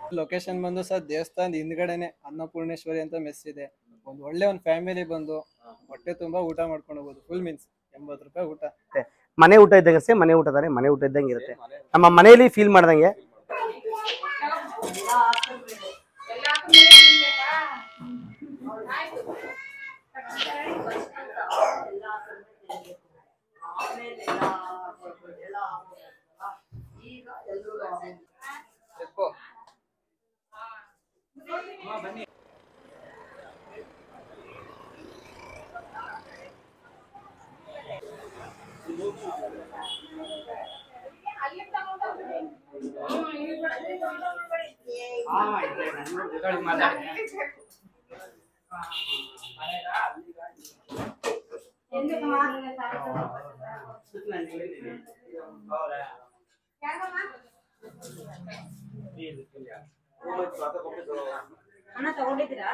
Location ಬಂದು sir ದೇವಸ್ಥಾನದ ಹಿಂದ್ಗಡೆನೆ ಅನ್ನಪೂರ್ಣೇಶ್ವರಿ ಅಂತ ಮೆಸ್ ಇದೆ ಒಂದು ಒಳ್ಳೆ ಒಂದು ಫ್ಯಾಮಿಲಿ ಬಂದು ಹೊಟ್ಟೆ ತುಂಬಾ ಊಟ ಮಾಡ್ಕೊಂಡು ಹೋಗ್ಬೋದು ಫುಲ್ ಮೀನ್ಸ್ ಎಂಬತ್ತು ರೂಪಾಯಿ ಊಟ ಮನೆ ಊಟ ಇದ್ದಂಗೆ ಅಷ್ಟೇ ಮನೆ ಊಟ ತಾನೆ ಮನೆ ಊಟ ಇದ್ದಂಗೆ ಇರುತ್ತೆ ನಮ್ಮ ಮನೆಯಲ್ಲಿ ಫೀಲ್ ಮಾಡ್ದಂಗೆ ಹಣ ತಗೊಂಡಿದ್ದೀರಾ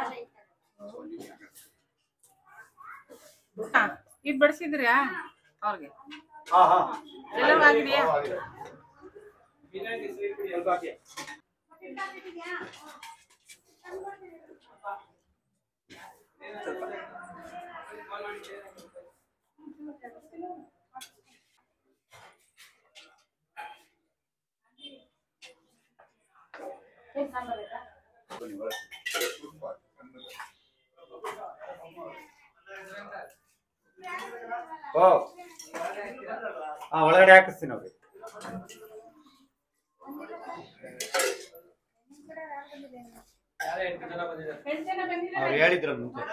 ಇದು ಬಡಿಸಿದ್ರ್ಯಾ ಅವ್ರಿಗೆ ಎಲ್ಲವೂ ಆಗಿದೆಯಾ ಓ ಹಾ ಒಳಗಡೆ ಹಾಕಿಸ್ತೀನಿ ಅವ್ರಿಗೆ ಅವ್ರು ಹೇಳಿದ್ರು ಮುಂಚೆ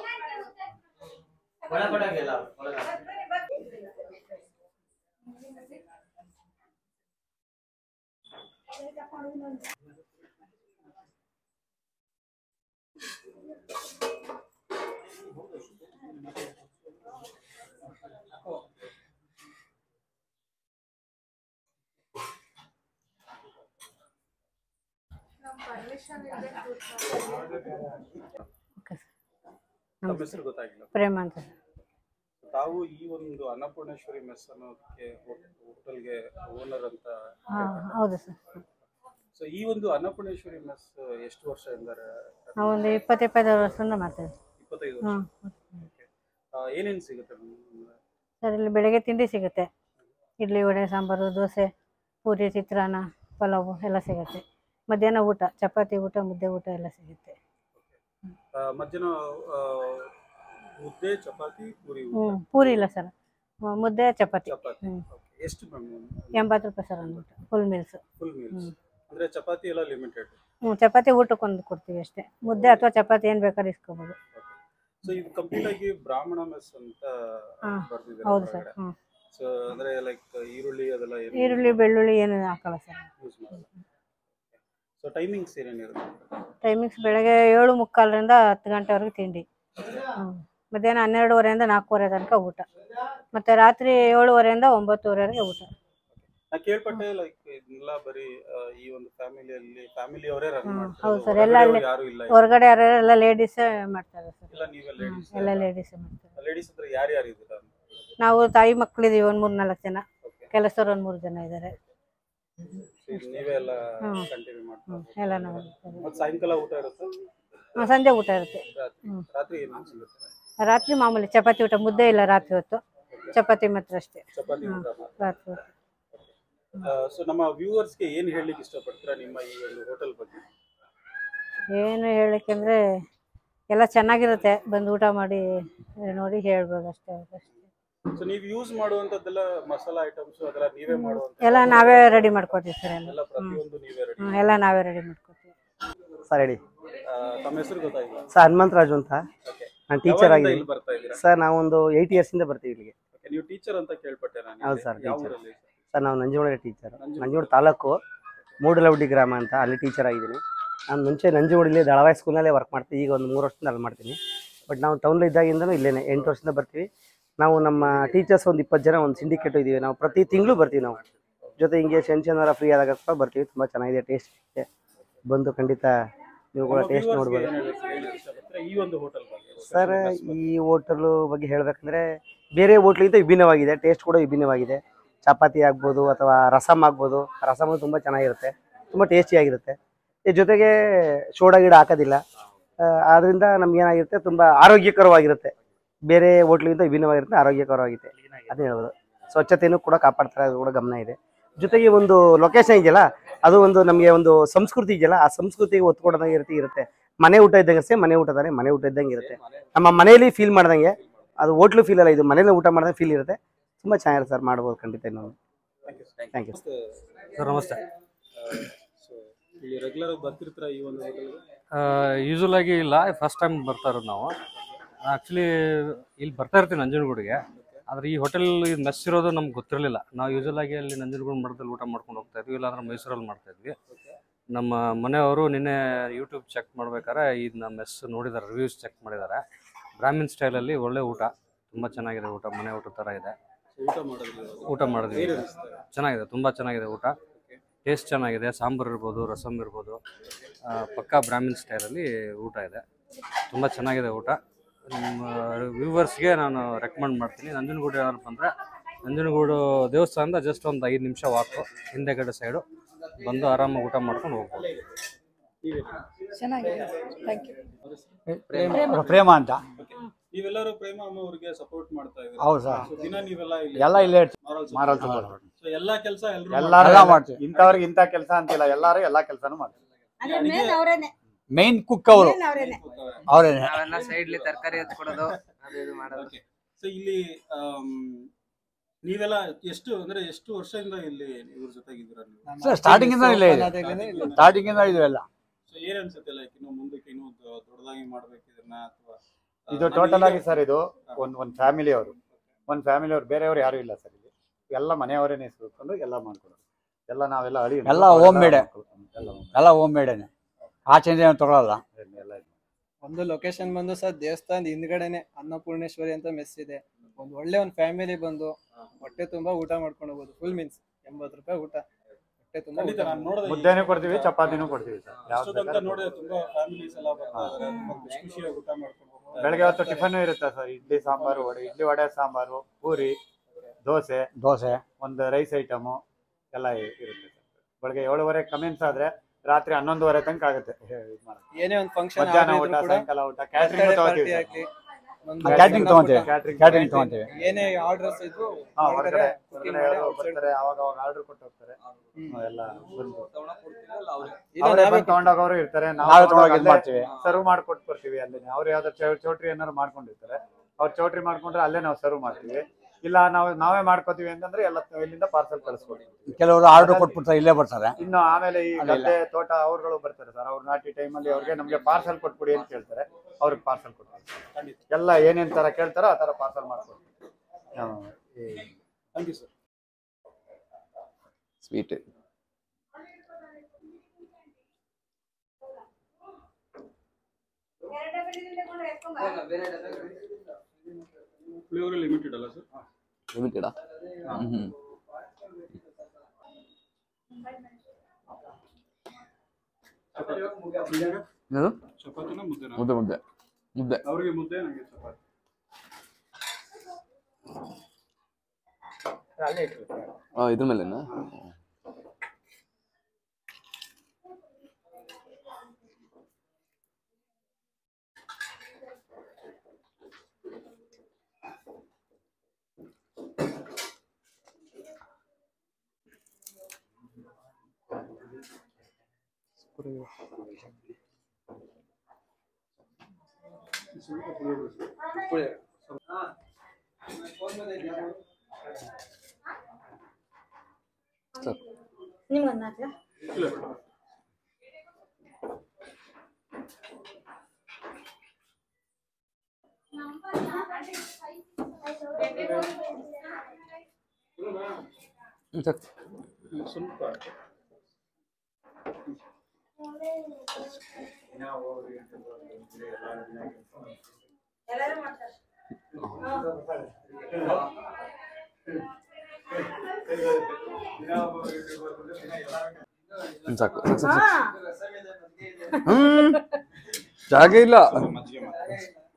ತಮ್ಮ ಹೆಸರು ಗೊತ್ತಾಗಿಲ್ಲ ಪ್ರೇಮ ಅಂತ ತಾವು ಈ ಒಂದು ಅನ್ನಪೂರ್ಣೇಶ್ವರಿ ಮೆಸ್ ಅನ್ನೋದಕ್ಕೆ ಹೋಟೆಲ್ಗೆ ಓನರ್ ಅಂತ ಹಾ ಹೌದು ಸರ್ ಸೊ ಈ ಒಂದು ಅನ್ನಪೂರ್ಣೇಶ್ವರಿ ಮೆಸ್ ಎಷ್ಟು ವರ್ಷದಿಂದ ನಾವು ಒಂದು ಇಪ್ಪತ್ತು ಇಪ್ಪತ್ತೈದು ವರ್ಷದಿಂದ ಮಾಡ್ತೇವೆ ಇಪ್ಪತ್ತೈದು ಹಾಂ ವರ್ಷ ಏನೇನು ಸಿಗುತ್ತೆ ಮೇಡಮ್? ಸರ್ ಇಲ್ಲಿ ಬೆಳಗ್ಗೆ ತಿಂಡಿ ಸಿಗುತ್ತೆ ಇಡ್ಲಿ ವಡೆ ಸಾಂಬಾರು ದೋಸೆ ಪೂರಿ ಚಿತ್ರಾನ್ನ ಪಲಾವು ಎಲ್ಲ ಸಿಗುತ್ತೆ ಮಧ್ಯಾಹ್ನ ಊಟ ಚಪಾತಿ ಊಟ ಮುದ್ದೆ ಊಟ ಎಲ್ಲ ಸಿಗುತ್ತೆ ಆ, ಮಧ್ಯಾಹ್ನ ಆ, ಮುದ್ದೆ ಚಪಾತಿ ಪೂರಿ ಹ್ಞೂ ಪೂರಿ ಇಲ್ಲ ಸರ್ ಮುದ್ದೆ ಚಪಾತಿ ಚಪಾತಿ ಹ್ಞೂ Okay. ಎಷ್ಟು ಮ್ಯಾಮ್ ಎಂಬತ್ತು ರೂಪಾಯಿ ಸರ್ ಒಂದು ಊಟ full meals full meals hmm. ಅಂದ್ರೆ ಚಪಾತಿ ಎಲ್ಲ ಲಿಮಿಟೆಡ್ ಹ್ಞೂ ಚಪಾತಿ ಊಟಕ್ಕೊಂದು ಕೊಡ್ತೀವಿ ಅಷ್ಟೇ ಮುದ್ದೆ ಅಥವಾ ಚಪಾತಿ ಏನು ಬೇಕಾದ್ರೂ ಇಸ್ಕೋಬೋದು ಸೊ ಇದು ಕಂಪ್ಲೀಟ್ ಆಗಿ ಬ್ರಾಹ್ಮಣ ಮೆಸ್ ಅಂತ ಹಾ, ಬರ್ದಿದ್ದಾರೆ ಹೌದು ಸರ್ ಹ್ಞೂ ಸೊ ಅಂದ್ರೆ ಲೈಕ್ ಈರುಳ್ಳಿ ಅದೆಲ್ಲ ಏನು ಈರುಳ್ಳಿ ಬೆಳ್ಳುಳ್ಳಿ ಏನು ಹಾಕಲ್ಲ ಸರ್ ಯೂಸ್ ಮಾಡಲ್ಲ ಸೊ ಟೈಮಿಂಗ್ಸ್ ಏನೇನಿರುತ್ತೆ ಟೈಮಿಂಗ್ಸ್ ಬೆಳಗ್ಗೆ ಏಳು ಮುಕ್ಕಾಲರಿಂದ ಹತ್ತು ಗಂಟೆವರೆಗೆ ತಿಂಡಿ ಹ್ಮ್. ಮಧ್ಯಾಹ್ನ ಹನ್ನೆರಡುವರೆಯಿಂದ ನಾಲ್ಕೂವರೆ ತನಕ ಊಟ ಮತ್ತೆ ರಾತ್ರಿ ಏಳುವರೆಯಿಂದ ಒಂಬತ್ತುವರೆವರೆಗೆ ಊಟ ನಾ ಕೇಳ್ಪಟ್ಟೆ ಲೈಕ್ ಇದನ್ನೆಲ್ಲ ಬರೀ ಆ, ಈ ಒಂದು ಫ್ಯಾಮಿಲಿಯಲ್ಲಿ ಫ್ಯಾಮಿಲಿ ಅವರೇ ರನ್ ಹ್ಮ್, ಮಾಡ್ತಾರೆ ಹೌದು sir, ಹೊರಗಡೆ ಎಲ್ಲ ಅವ್ರು ಅಲ್ಲಿ ಯಾರು ಇಲ್ಲ ಹೊರಗಡೆ ಯಾರು ಎಲ್ಲ ಲೇಡೀಸೇ ಮಾಡ್ತಾರೆ ಸರ್ ಎಲ್ಲ ನೀವೇ ಹ್ಮ್, ಲೇಡೀಸ್ ಎಲ್ಲ ಲೇಡೀಸೇ ಮಾಡ್ತಾರೆ ಲೇಡೀಸ್ ಅಂದ್ರೆ ಯಾರು ಯಾರು ಇದ್ದೀರಾ ನಾವು ತಾಯಿ ಮಕ್ಕಳಿದೀವಿ ಒಂದು ಮೂರು ನಾಲ್ಕು ಜನ Okay. ಕೆಲಸದವ್ರು ಒಂದು ಮೂರು ಜನ ಇದ್ದಾರೆ So ಇದು ನೀವೇ ಎಲ್ಲ ಹ್ಮ್. ಕಂಟಿನ್ಯೂ ಹ್ಮ್, ಮಾಡ್ತಾರೆ ಎಲ್ಲ ನಾವು ಮಾಡ್ತೇವೆ. ಮತ್ತೆ ಸಾಯಂಕಾಲ ಊಟ ಇರುತ್ತೆ ಹ್ಮ್, ಸಂಜೆ ಊಟ ಇರುತ್ತೆ ರಾತ್ರಿ ಹ್ಮ್. ರಾತ್ರಿ ಏನು ಸಿಗುತ್ತೆ ರಾತ್ರಿ ಮಾಮೂಲಿ ಚಪಾತಿ ಊಟ ಮುದ್ದೆ ಇಲ್ಲ ರಾತ್ರಿ ಹೊತ್ತು ಚಪಾತಿ ಮಾತ್ರ ಅಷ್ಟೇ ಚಪಾತಿ ಹ್ಮ್. ಊಟ ಮಾತ್ರ ರಾತ್ರಿ ಹೊತ್ತು ಸೊ ನಮ್ಮ ವ್ಯೂವರ್ಸ್ಗೆ ಏನು ಹೇಳಲಿಕ್ಕೆ ಇಷ್ಟಪಡ್ತೀರಾ ನಿಮ್ಮ ಈ ಒಂದು ಹೋಟೆಲ್ ಬಗ್ಗೆ ಏನು ಹೇಳಕ್ಕೆಂದ್ರೆ ಎಲ್ಲ ಚೆನ್ನಾಗಿರುತ್ತೆ ಬಂದು ಊಟ ಮಾಡಿ ನೋಡಿ ಹೇಳ್ಬೋದು ಅಷ್ಟೇ ಅಷ್ಟೇ ಸೊ ನೀವು ಯೂಸ್ ಮಾಡುವಂತದ್ದೆಲ್ಲ ಮಸಾಲಾ ಐಟಮ್ಸ್ ಅದೆಲ್ಲ ನೀವೇ ಮಾಡುವಂತ ಎಲ್ಲ ನಾವೇ ರೆಡಿ ಮಾಡ್ಕೊತೀವಿ ಸರ್ ಎಲ್ಲ ಎಲ್ಲ ಪ್ರತಿಯೊಂದು ನೀವೇ ರೆಡಿ ಹ್ಮ್, ಎಲ್ಲ ನಾವೇ ರೆಡಿ ಮಾಡ್ಕೊತೀವಿ ಸರ್ ಹೇಳಿ ತಮ್ಮ ಹೆಸರು ಗೊತ್ತಾಗಿಲ್ಲ ಸರ್ ಹನುಮಂತರಾಜು ಅಂತ ಓಕೆ ನಾನು ಟೀಚರ್ ಆಗಿದ್ದೀನಿ ಇಲ್ಲಿ ಬರ್ತಾ ಇದ್ದೀರಾ ಸರ್ ನಾವೊಂದು ಏಯ್ಟ್ ಇಯರ್ಸಿಂದ ಬರ್ತೀವಿ ಇಲ್ಲಿಗೆ Okay, ನೀವು ಟೀಚರ್ ಅಂತ ಕೇಳ್ಪಟ್ಟೆ ನಾನು ಹೌದು ಇಲ್ಲಿ. sir, ಯಾವ teacher. ಊರಲ್ಲಿ ಸರ್ ನಾವು ನಂಜನಗೂಡ ಟೀಚರ್ ನಂಜನಗೂಡು. ನಂಜನಗೂಡು ತಾಲೂಕು ಮೂಡಲವಡ್ಡಿ ಗ್ರಾಮ ಅಂತ ಅಲ್ಲಿ ಟೀಚರ್ ಆಗಿದ್ದೀನಿ ನಾನು ಮುಂಚೆ ನಂಜನಗೂಡಲ್ಲಿ ದಳವಾಯಿ ಸ್ಕೂಲ್ನಲ್ಲೇ ವರ್ಕ್ ಮಾಡ್ತೀನಿ ಈಗ ಒಂದು ಮೂರು ವರ್ಷದಿಂದ ಅಲ್ಲಿ ಮಾಡ್ತೀನಿ ಬಟ್ ನಾವು ಟೌನಲ್ಲಿ ಇದ್ದಾಗಿಂದನೂ ಇಲ್ಲೇನೆ ಎಂಟು ವರ್ಷದಿಂದ ಬರ್ತೀವಿ ನಾವು ನಮ್ಮ ಟೀಚರ್ಸ್ ಒಂದು ಇಪ್ಪತ್ತು ಜನ ಒಂದು ಸಿಂಡಿಕೇಟ್ ಇದ್ದೀವಿ ನಾವು ಪ್ರತಿ ತಿಂಗಳು ಬರ್ತೀವಿ ನಾವು ಜೊತೆ ಹಿಂಗೆ ಶನಿ ಶನಿವಾರ ಫ್ರೀ ಆದಾಗ ಕೂಡ ಬರ್ತೀವಿ ತುಂಬ ಚೆನ್ನಾಗಿದೆ ಟೇಸ್ಟ್ ಇದೆ ಬಂದು ಖಂಡಿತ ನೀವು ಕೂಡ ನಮ್ಮ ಟೇಸ್ಟ್ viewers ಗೆ ನೋಡ್ಬೋದು ಏನ್ ಹೇಳಕ್- ಹೇಳಕ್ ಇಷ್ಟಪಡ್ತೀರಾ? ಈ ಒಂದು ಹೋಟೆಲ್ ಬಗ್ಗೆ ಸರ್ ಈ ಹೋಟೆಲು ಬಗ್ಗೆ ಹೇಳ್ಬೇಕಂದ್ರೆ ಬೇರೆ ಹೋಟ್ಲಿಗಿಂತ ವಿಭಿನ್ನವಾಗಿದೆ ಟೇಸ್ಟ್ ಕೂಡ ವಿಭಿನ್ನವಾಗಿದೆ ಚಪಾತಿ ಆಗ್ಬೋದು ಅಥವಾ ರಸಮ್ ಆಗ್ಬೋದು ರಸಮ್ ತುಂಬ ಚೆನ್ನಾಗಿರುತ್ತೆ ತುಂಬ ಟೇಸ್ಟಿಯಾಗಿರುತ್ತೆ ಈ ಜೊತೆಗೆ ಸೋಡಾ ಗಿಡ ಹಾಕೋದಿಲ್ಲ ಆ, ಆದ್ರಿಂದ ನಮ್ಗೆ ಏನಾಗಿರುತ್ತೆ ತುಂಬಾ ಆರೋಗ್ಯಕರವಾಗಿರುತ್ತೆ ಬೇರೆ ಹೋಟ್ಲಿಗಿಂತ ವಿಭಿನ್ನವಾಗಿರುತ್ತೆ ಆರೋಗ್ಯಕರವಾಗಿದೆ ಅದೇ ಹೇಳ್ಬೋದು ಸ್ವಚ್ಛತೆಯನ್ನು ಕೂಡ ಕಾಪಾಡ್ತಾರೆ ಅದು ಕೂಡ ಗಮನ ಇದೆ ಜೊತೆಗೆ ಒಂದು ಲೊಕೇಶನ್ ಇದೆಯಲ್ಲ ಅದು ಒಂದು ನಮಗೆ ಒಂದು ಸಂಸ್ಕೃತಿ ಇದೆಯಲ್ಲ ಆ ಸಂಸ್ಕೃತಿಗೆ ಒತ್ತು ಕೊಡೋದಂಗೆ ಇರುತ್ತೆ ಇರುತ್ತೆ ಮನೆ ಊಟ ಇದ್ದಂಗೆ ಅಷ್ಟೇ ಮನೆ ಊಟ ತಾನೆ ಮನೆ ಊಟ ಇದ್ದಂಗೆ ಇರುತ್ತೆ ನಮ್ಮ ಮನೆಯಲ್ಲಿ ಫೀಲ್ ಮಾಡ್ದಂಗೆ ಅದು ಹೋಟ್ಲು ಫೀಲ್ ಅಲ್ಲ ಇದು ಮನೇಲಿ ಊಟ ಮಾಡಿದಂಗೆ ಫೀಲ್ ಇರುತ್ತೆ ತುಂಬಾ ಚೆನ್ನಾಗಿರುತ್ತೆ ಸರ್ ಮಾಡ್ಬೋದು ಖಂಡಿತ ಇನ್ನೊಂದು ಥ್ಯಾಂಕ್ ಯು ಸರ್ ನಮಸ್ತೆ ಸೊ ಇಲ್ಲಿ ರೆಗ್ಯುಲರ್ ಬರ್ತಿರ್ತೀರ ಈ ಒಂದು ಹೋಟೆಲ್ಗೆ ಯೂಶುವಲ್ ಆಗಿ ಇಲ್ಲ ಫಸ್ಟ್ ಟೈಮ್ ಬರ್ತಾ ಇರೋದು ನಾವು ಆ್ಯಕ್ಚುಲಿ ಇಲ್ಲಿ ಬರ್ತಾ ಇರ್ತೀವಿ ನಂಜನಗೂಡಿಗೆ ಆದರೆ ಈ ಹೋಟೆಲ್ ಮೆಸ್ ಇರೋದು ನಮ್ಗೆ ಗೊತ್ತಿರಲಿಲ್ಲ ನಾವು ಯೂಶುವಲ್ ಆಗಿ ಅಲ್ಲಿ ನಂಜನಗೂಡು ಮಠದಲ್ಲಿ ಊಟ ಮಾಡ್ಕೊಂಡು ಹೋಗ್ತಾ ಇದ್ವಿ ಇಲ್ಲಾಂದ್ರೆ ಮೈಸೂರಲ್ಲಿ ಮಾಡ್ತಾ ಇದ್ವಿ ನಮ್ಮ ಮನೆಯವರು ನಿನ್ನೆ ಯೂಟ್ಯೂಬ್ ಚೆಕ್ ಮಾಡ್ಬೇಕಾದ್ರೆ ಇದನ್ನ ಮೆಸ್ ನೋಡಿದ್ದಾರೆ ರಿವ್ಯೂಸ್ ಚೆಕ್ ಮಾಡಿದ್ದಾರೆ ಬ್ರಾಹ್ಮಿನ್ ಸ್ಟೈಲಲ್ಲಿ ಒಳ್ಳೆ ಊಟ ತುಂಬ ಚೆನ್ನಾಗಿದೆ ಊಟ ಮನೆ ಊಟ ಥರ ಇದೆ ಸೊ ಊಟ ಮಾಡಿದ್ರಿ ಇವಾಗ? ಊಟ ಮಾಡಿದ್ವಿ ಹೇಗೆ ಅನಿಸ್ತಾ ಇದೆ? ಚೆನ್ನಾಗಿದೆ ತುಂಬ ಚೆನ್ನಾಗಿದೆ ಊಟ ಟೇಸ್ಟ್ ಚೆನ್ನಾಗಿದೆ ಸಾಂಬಾರು ಇರ್ಬೋದು ರಸಮ್ ಇರ್ಬೋದು ಆ, ಪಕ್ಕಾ ಬ್ರಾಹ್ಮಿನ್ ಸ್ಟೈಲಲ್ಲಿ ಊಟ ಇದೆ ತುಂಬ ಚೆನ್ನಾಗಿದೆ ಊಟ ನಿಮ್ಮ ವ್ಯೂವರ್ಸ್ಗೆ ನಾನು ರೆಕಮೆಂಡ್ ಮಾಡ್ತೀನಿ ನಂಜನಗೂಡು ಯಾರು ಬಂದರೆ ನಂಜನಗೂಡು ದೇವಸ್ಥಾನದ ಜಸ್ಟ್ ಒಂದು ಐದು ನಿಮಿಷ ವಾಕು ಹಿಂದೆಗಡೆ ಸೈಡು ಬಂದು ಆರಾಮಾಗಿ ಊಟ ಮಾಡ್ಕೊಂಡು ಹೋಗ್ಬೋದು ಪ್ರೇಮ ಅಂತ ನೀವೆಲ್ಲರೂ ಪ್ರೇಮ ಅಮ್ಮ ಅವ್ರಿಗೆ ಸಪೋರ್ಟ್ ಮಾಡ್ತಾ ಇದ್ದೀರಾ ಹೌದು ಸರ್ So, ದಿನ ನೀವೆಲ್ಲ ಇಲ್ಲಿ ಎಲ್ಲ ಇಲ್ಲೇ ಇರ್ತೀವಿ. Moral moral support. So, ಎಲ್ಲಾ ಕೆಲಸ ಎಲ್ಲರೂ ಎಲ್ಲಾರು ಎಲ್ಲ ಮಾಡ್ತೀವಿ. ಇಂಥವ್ರಿಗೆ ಇಂಥ ಕೆಲಸ ಅಂತಿಲ್ಲ ಎಲ್ಲಾರು ಎಲ್ಲಾ ಕೆಲಸನೂ ಮಾಡ್ತಾರೆ ಅಂದ್ರೆ ಮೇನ್ ಅವರೇನೆ ಮೇನ್ ಕುಕ್ ಅವರು ಮೇನ್ ಅವರೇನೆ ಅವರೇನೆ ನಾವೆಲ್ಲ ಸೈಡ್ಲಿ ತರಕಾರಿ ಎತ್ಕೊಡೋದು ಅದು ಇದು ಮಾಡೋದು ಓಕೆ ಸೊ ಇಲ್ಲಿ ಆಮ್, ನೀವೆಲ್ಲ ಎಷ್ಟು ಅಂದ್ರೆ ಎಷ್ಟು ವರ್ಷದಿಂದ ಇಲ್ಲಿ ಇವ್ರ ಜೊತೆಗಿದ್ದೀರಾ ನೀವು ನಮ್ಮ ಸರ್, starting ಇಂದ ಇಲ್ಲೇ ಇದೆ. ಅದಾಗ್ಲೇನೆ ಇಲ್ಲಿ ಸ್ಟಾರ್ಟಿಂಗ್ ಇಂದ ಇದು ಎಲ್ಲ ಸೊ ಏನ್ ಅನ್ಸುತ್ತೆ ಲೈಕ್ ಇನ್ನು ಮುಂದಕ್ಕೆ ಇನ್ನೂ ದೊ- ದೊಡ್ಡದಾಗಿ ಮಾಡ್ಬೇಕು ಇದನ್ನ ಅಥವಾ ಇದು ಟೋಟಲ್ ಆಗಿ ಸರ್ ಇದು ಒಂದ್ ಒಂದ್ ಫ್ಯಾಮಿಲಿ ಅವರು ಒಂದ್ ಫ್ಯಾಮಿಲಿ ಅವ್ರು ಬೇರೆಯವ್ರು ಯಾರು ಇಲ್ಲ ಸರ್ ಇಲ್ಲಿ ಎಲ್ಲ ಮನೆಯವರೇ ನಿಸ್ಕೊಂಡು ಎಲ್ಲ ಮಾಡ್ಕೊಡೋದು ಎಲ್ಲ ನಾವೆಲ್ಲ ಅಳಿ ಎಲ್ಲ homemade. ಎಲ್ಲ homemade. ಎಲ್ಲ ಹೋಮ್ ಮೇಡೇನೆ ಆಚೆಯಿಂದ ಏನು ತಗೊಳಲ್ಲ ಎಲ್ಲ ಇದು. ಒಂದು ಲೊಕೇಶನ್ ಬಂದು ಸರ್ ದೇವಸ್ಥಾನದ ಹಿಂದ್ಗಡೆನೆ ಅನ್ನಪೂರ್ಣೇಶ್ವರಿ ಅಂತ ಮೆಸ್ ಇದೆ ಒಂದು ಒಳ್ಳೆ ಒಂದು ಫ್ಯಾಮಿಲಿ ಬಂದು ಹೊಟ್ಟೆ ತುಂಬಾ ಊಟ ಮಾಡ್ಕೊಂಡು ಹೋಗ್ಬೋದು ಫುಲ್ ಮೀನ್ಸ್ ಎಂಬತ್ತು ರೂಪಾಯಿ ಊಟ ಹೊಟ್ಟೆ ತುಂಬಾ ಖಂಡಿತ ಊಟ ನಾನು ನೋಡಿದೆ ಮುದ್ದೆನೂ ಕೊಡ್ತೀವಿ ಚಪಾತಿನೂ ಕೊಡ್ತೀವಿ ಸರ್ ಯಾವ್ದು ಅಷ್ಟೊತ್ತಂಕ ಬೇಕಾದ್ರೂ ನೋಡಿದೆ ತುಂಬಾ ಫ್ಯಾಮಿಲೀಸ್ ಎಲ್ಲ ಬರ್ತಾ ಇದಾರೆ ತುಂಬಾ ಖುಷಿ ಖುಷಿಯಾಗಿ ಊಟ ಮಾಡ್ಕೊಂಡು ಹೋಗ್ತಾ ಬೆಳಗ್ಗೆ ಹೊತ್ತು ಟಿಫನ್ ಇರುತ್ತೆ ಸರ್ ಇಡ್ಲಿ ಸಾಂಬಾರು ವಡೆ ಇಡ್ಲಿ ವಡೆ ಸಾಂಬಾರು ಪೂರಿ ದೋಸೆ ದೋಸೆ ಒಂದು ರೈಸ್ ಐಟಮು ಎಲ್ಲ ಇ- ಇರುತ್ತೆ ಸರ್ ಬೆಳಗ್ಗೆ ಏಳುವರೆ ಕಮೆನ್ಸ್ ಆದ್ರೆ ರಾತ್ರಿ ಹನ್ನೊಂದುವರೆ ತನಕ ಆಗುತ್ತೆ ಹೇ- ಇದ್ ಮಾಡಕ್ಕೆ. ಏನೇ ಒಂದು ಫಂಕ್ಷನ್ ಮಧ್ಯಾಹ್ನ ಊಟ ಸಾಯಂಕಾಲ ಊಟ ಕ್ಯಾಟ್ರಿಂಗ್ ತಗೋತೀವಿ ಸರ್. ಹಾಕಿ ಒಂದು ಕ್ಯಾಟ್ರಿಂಗ್ ತಗೊಂತೀವಿ ಕ್ಯಾಟ್ರಿಂಗ್ ಕ್ಯಾಟ್ರಿಂಗ್ ತಗೊಂತೀವಿ ಏನೇ ಆರ್ಡರ್ಸ್ ಇದ್ರು ಹಾ, ಹೊರಗಡೆ ಹೊರಗಡೆ cooking ಹೊರಗಡೆ ಮಾಡಿ ಯಾರೋ outside ಬರ್ತಾರೆ ಅವಾಗ ಅವಾಗ ಆರ್ಡರ್ ಕೊಟ್ಟು ಹೋಗ್ತಾರೆ ಹ್ಮ್. ಎಲ್ಲ ಬಂದು ಇಲ್ಲ, ಅವರೇ ನಾವೇ ಬಂದು ತಗೊಂಡೋಗೋರು ಇರ್ತಾರೆ ನಾವೇ ತಗೊಂಡೋಗಿ ಇದ್ ಮಾಡ್ತೀವಿ ಸರ್ವ್ ಮಾಡ್ಕೊಟ್ಟು ಬರ್ತೀವಿ ಅಲ್ಲಿ ಅವ್ರು ಯಾವ್ದಾರು ಚೌ- ಚೌಟ್ರಿ ಏನಾದ್ರು ಮಾಡ್ಕೊಂಡಿರ್ತಾರೆ ಅವ್ರು ಚೌಟ್ರಿ ಮಾಡ್ಕೊಂಡ್ರೆ ಅಲ್ಲೇ ನಾವು ಸರ್ವ್ ಮಾಡ್ತೀವಿ ಇಲ್ಲ ನಾವು ನಾವೇ ಮಾಡ್ಕೋತೀವಿ ಅಂತಂದ್ರೆ ಎಲ್ಲ ಇಲ್ಲಿಂದ ಪಾರ್ಸಲ್ ಕಳಿಸ್ಕೊಡ್ತೀವಿ ಕೆಲವರು ಆರ್ಡರ್ ಕೊಟ್ಬಿಡ್ತಾರೆ ಇಲ್ಲೇ ಬರ್ತಾರೆ ಇನ್ನು ಆಮೇಲೆ ಈ ಅಲ್ಲಿಲ್ಲ. ಗದ್ದೆ ತೋಟ ಅವ್ರುಗಳು ಬರ್ತಾರೆ ಸರ್ ಅವ್ರು ನಾಟಿ ಟೈಮಲ್ಲಿ ಅವ್ರಿಗೆ ನಮಗೆ ಪಾರ್ಸಲ್ ಕೊಟ್ಬಿಡಿ ಅಂತ ಕೇಳ್ತಾರೆ ಅವ್ರಿಗೆ ಪಾರ್ಸಲ್ ಕೊಡ್ತೀವಿ ಎಲ್ಲ ಏನೇನ್ ತರ ಕೇಳ್ತಾರೋ ಆ ತರ ಪಾರ್ಸಲ್ ಮಾಡ್ಕೊಡ್ತೀವಿ ಹಾ, ಈ- thank you sir sweet puliyogare limited ಅಲ್ಲ ಸರ್ ಲಿಮಿಟೆಡಾ ಹ್ಮ್ ಯಾವುದು ಚಪಾತಿನ ಮುದ್ದೆನ ಮುದ್ದೆ ಮುದ್ದೆ ಮುದ್ದೆ ಅವರಿಗೆ ಮುದ್ದೆ ನನಗೆ ಚಪಾತಿ ಆ, ಇದ್ರ ಮೇಲೆನಾ ಸರ್ ನಿಮ್ಗೊಂದು ಹಾಕ್ಲಾ ಇಲ್ಲ ಹ್ಮ್, ಸರ್ ಸ್ವಲ್ಪ ಎಲ್ಲರೂ ಮಾಡ್ತಾರೆ ಹ್ಮ್, ಸಾಕು ಸಾಕು, ಸಾಕು, ಸಾಕು. ಹ್ಮ್ ಜಾಗ ಇಲ್ಲ ಮಜ್ಜಿಗೆ ಮಾಡ್ತಾರೆ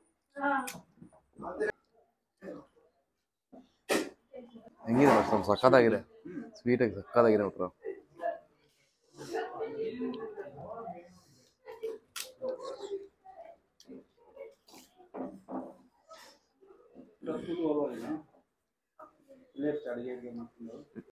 ಹೆಂಗಿದೆ ಮಾತ್ರ ಸಕ್ಕತ್ತಾಗಿದೆ ಸ್ವೀಟಾಗಿ ಸಕ್ಕತ್ತಾಗಿದೆ ಮಾತ್ರ ಸ್ಕೂಲ್ ಹೋಗೋಲ್ಲ ಇಲ್ಲೇ ಅಡುಗೆ ಮಾಡ್ಕೊಂಡು